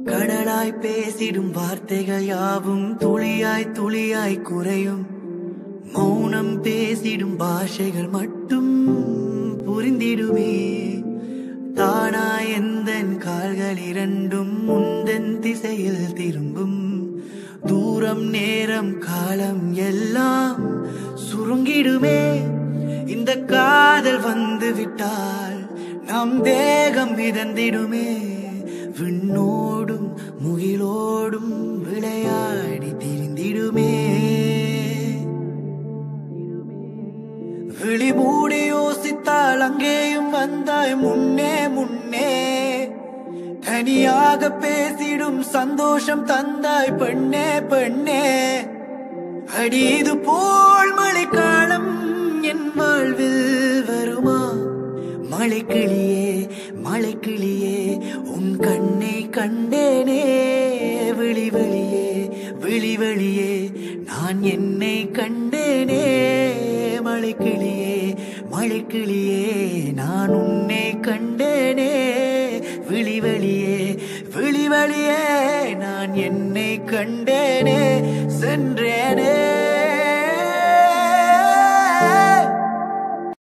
கடலாய் பேசிடும் வார்த்தைகள் யாவும் துளியாய் துளியாய் குறையும் மௌனம் பேசிடும் பாஷைகள் மட்டும் புரிந்திடுமே தானாய் எந்தன் கால்கள் இரண்டும் முந்தன் திசையில் திரும்பும் தூரம் நேரம் காலம் எல்லாம் சுருங்கிடுமே இந்த காதல் வந்து விட்டால் நம் தேகம் மிதந்திடுமே விண்ணோடும் முகிலோடும் விளையாடி திரிந்திடுமே விழி மூடி யோசித்தால் அங்கேயும் வந்தாய் முன்னே முன்னே தனியாக பேசிடும் சந்தோஷம் தந்தாய் பெண்ணே பெண்ணே அடி இது போல் மழைக்காலம் என் வாழ்வில் வருமா மழைக்கிளியே மழைக்கிளியே உன் கண்ணை கண்டேனே விழி வெளியே விழி வெளியே நான் என்னை கண்டேனே மழைக்கிளியே மழைக்கிளியே நான் உன்னை கண்டேனே விழி வெளியே விழி வெளியே நான் என்னை கண்டேனே சென்றேனே